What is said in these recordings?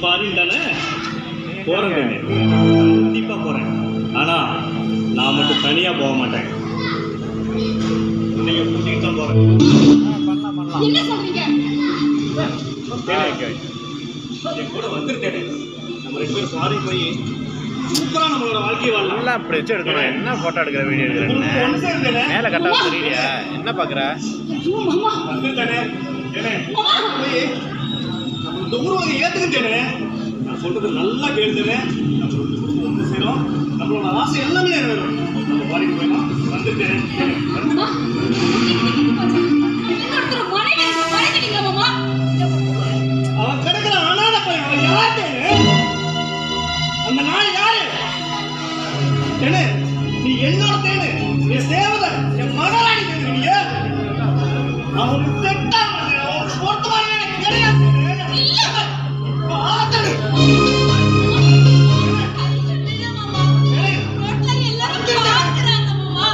foreign தானே போறேன் கண்ணு கண்டிப்பா போறேன் ஆனா நான் மட்டும் தனியா போக மாட்டேன் நீங்க கூட்டிகிட்டு தான் போறேன் பண்ணலாம் பண்ணலாம் என்ன சொல்றீங்க தேனே, என் கூட வந்துருக்கேன் நம்ம ரெண்டு பேரும் ஃபாரின் போய் சூப்பரா நம்மளோட வாழ்க்கையை வாழலாம் நல்லா அப்படி வச்சு எடுக்கணும் என்ன போட்டோ எடுக்கிற வீடியோ எடுக்கிறேன்னு ஒன்று சேர்ந்தேனே மேல கட்டா தெரியலையா என்ன பாக்குற ஐயோ மாமா வந்துட்டேனே ஏனே போய் நம்ம இந்த ஊர் வந்து ஏத்துக்கிட்டேனே நான் சொல்றது நல்லா கேளுதுனே நம்ம ரெண்டு குடும்பம் ஒன்று சேரும் நம்மளோட ஆசை எல்லாமே நிறைவேறும் நம்ம பாடிட்டு போயிடலாம் வந்துட்டேன் மாமா இன்னொருத்தர் மனைவி மறைஞ்சிட்டீங்களா மாமா அவன் கிடக்குற அனாத பையன் அவன் யார் தேனே அந்த நாள் யாரு தேனே நீ என்னோட தேனு என் சேவகர் என் மகாராணி கேட்கிறீங்க அவன் செட்டா அவன் பொறுத்தவரை எனக்கு கிடையாது இல்ல ஆத்தனு இல்ல மாமா ரோட்ல எல்லாரும் பார்க்கறாங்க மாமா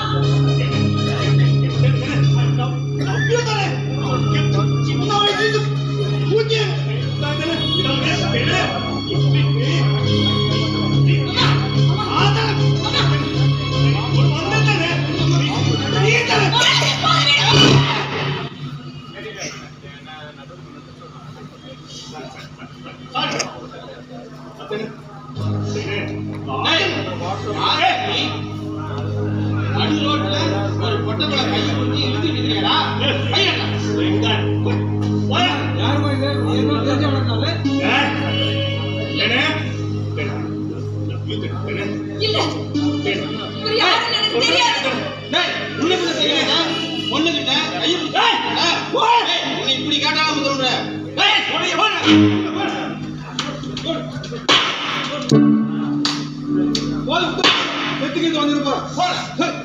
சின்ன வயசுல பூஜ்ய நடு ரோட்ல ஒரு பொட்டக்குள்ள கையை பிடிச்சி இழுத்துட்டு இருக்கிறீங்களா யாருமா இது என்ன தெரிஞ்ச வளர்ந்தாலே இல்ல இவர் யாருன்னு எனக்கு தெரியாது டேய் உன்னை பத்தி தெரியாதா பொண்ணு கிட்ட கையை பிடிச்சி உன்னை இப்படி கேட்டாலும் சொல்றேன் போதும் வெத்துக்கிட்டு வந்துருப்போம் போட